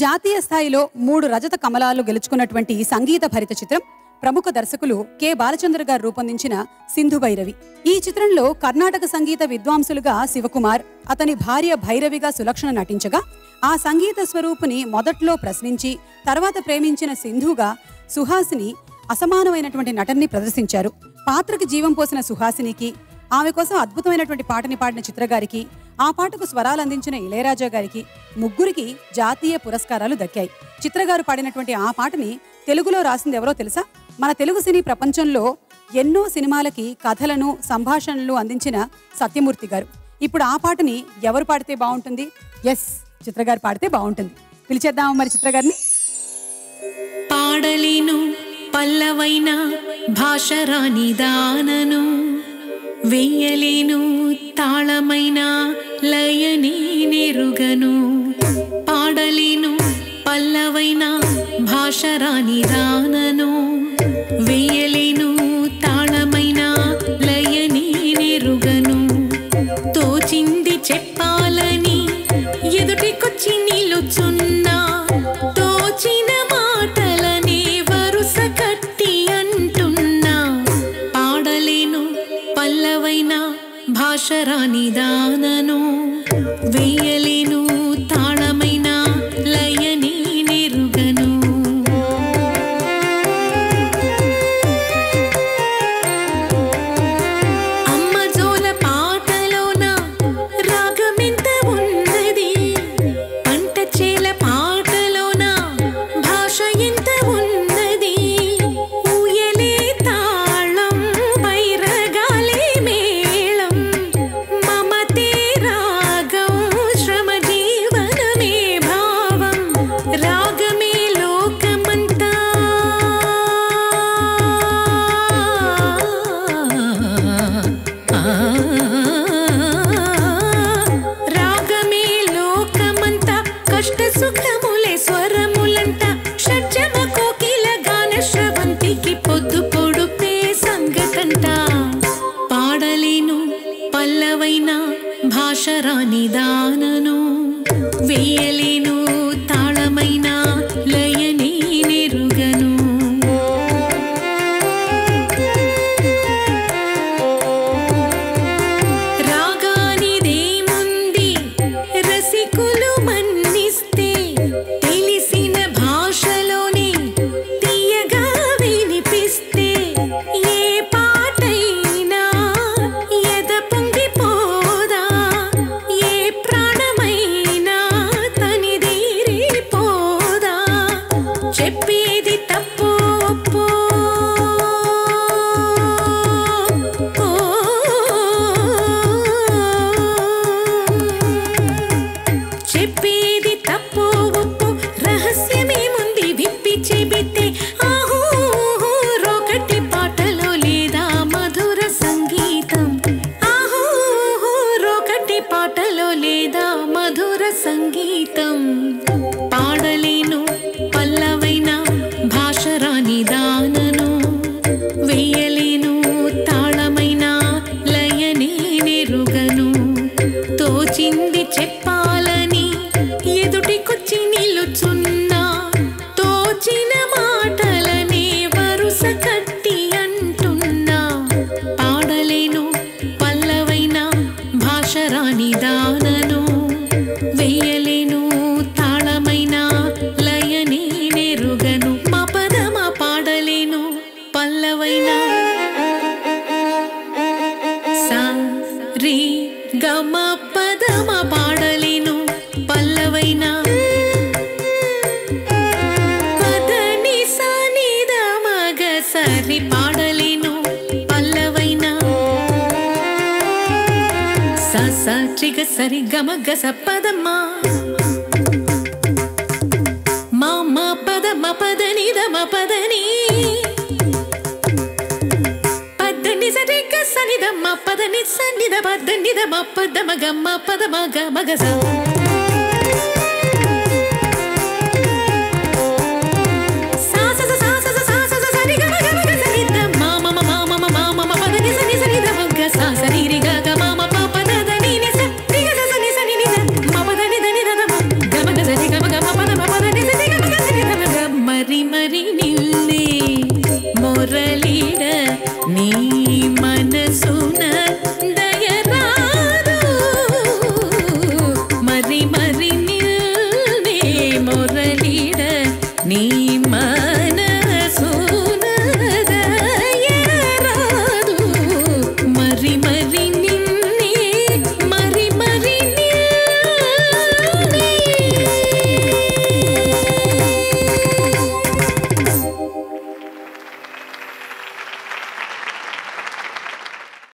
జాతీయ స్థాయిలో మూడు రజత కమలాలు గెలుచుకున్నటువంటి ఈ సంగీత భరిత చిత్రం ప్రముఖ దర్శకులు కె బాలచంద్ర గారు రూపొందించిన సింధు భైరవి ఈ చిత్రంలో కర్ణాటక సంగీత విద్వాంసులుగా శివకుమార్ అతని భార్య భైరవిగా సులక్షణ నటించగా ఆ సంగీత స్వరూపుని మొదట్లో ప్రశ్నించి తర్వాత ప్రేమించిన సింధుగా సుహాసిని అసమానమైనటువంటి నటన్ని ప్రదర్శించారు పాత్రకి జీవం పోసిన సుహాసినికి ఆమె కోసం అద్భుతమైనటువంటి పాటని పాడిన చిత్రగారికి ఆ పాటకు స్వరాలు అందించిన ఇళయరాజా గారికి ముగ్గురికి జాతీయ పురస్కారాలు దక్కాయి చిత్రగారు పాడినటువంటి ఆ పాటని తెలుగులో రాసింది ఎవరో తెలుసా మన తెలుగు సినీ ప్రపంచంలో ఎన్నో సినిమాలకి కథలను సంభాషణలు అందించిన సత్యమూర్తి గారు ఇప్పుడు ఆ పాటని ఎవరు పాడితే బాగుంటుంది ఎస్ చిత్రగారు పాడితే బాగుంటుంది పిలిచేద్దామా మరి చిత్రగారిని పాడలేను పల్లవైన భాష రాని దానను వెయ్యలేను తాళమైన లయనే నెరుగను పాడలేను పల్లవైన భాష రాని దానను వెయ్యలేను తాళమైన లయనే నెరుగను తోచింది చెప్పాలని ఎదుటికొచ్చి నిలుచున్నా తోచిన మాటలనే వరుస కట్టి అంటున్నా పాడలేను పల్లవైన భాష రాని దానను వేయలేను తాళమైన లయనే నెరుగను అమ్మ జోల పాటలోన రాగమెంత ఉన్నది పంట చేల పాటలోన భాష ఎంత ఉన్నది ఊయలే తాళం వైరగాలే మేళం మమతే రాగం శ్రమ జీవనమే భావం రాగమే లోకమంతా రాగమే లోకమంతా కష్ట సుఖములే స్వరములంట షడ్జమ కోకిల గాన శ్రవంతికి పొద్దు పొడుపే సంగతంట పాడలేను పల్లవైన భాష రాని దానను వేయలేను తాళమైన లయనే నెరుగను రాగానిదేముంది రసికులు మన్నిస్తే తెలిసిన భాషలోనే తీయగా వినిపిస్తే ఏ పాటైనా ఎద పొంగిపోదా ఏ ప్రాణమైనా తనిదేరిపోదా చెప్పేది తప్పు ఒప్పో చెప్పేది తప్పు ఒప్పు రహస్యమేముంది విప్పి చెబితే ఆహూ రోకటి పాటలో లేదా మధుర సంగీతం ఆహూ రోకటి పాటలో లేదా మధుర సంగీతం పాడలేను పల్లవైన భాష రాని దానను వేయలేను తాళమైన లయనే నెరుగను తోచింది చెప్పాలని ఎదుటికొచ్చి నిలుచున్నా తోచిన మాటలనే వరుస కట్టి అంటున్నా పాడలేను పల్లవైన భాష రాని దానను వేయలేను తాళమైన లయనే నెరుగను మా పదమ పాడలేను పల్లవైన సా రి గమ పదమ పాడలేను పల్లవైన పదని సనిద మగ సరి పాడలేను పల్లవైన స స చిగ సరి గమ గస పదమ్మ మా మా పదమ పదని దమ పదని పద్దని సరిగ సనిదమ్మ పదని సన్నిద పద్దని దమ పదమ గమ్మ పదమ గమ గస సా స స సా స స సా స స సరి గమ గమ గ సనిద మా మమ మా మమ మా మమ పదని సని సని దమ గ సా సరి రి గ గ మా మ ప ప ద ద ని ని స రి గ స సని సని ని ద మ ప ద ని ద ని ద ద మ గమ గ స రి గమ గ మ ప ద మ ప ద ని మురళిడ నీ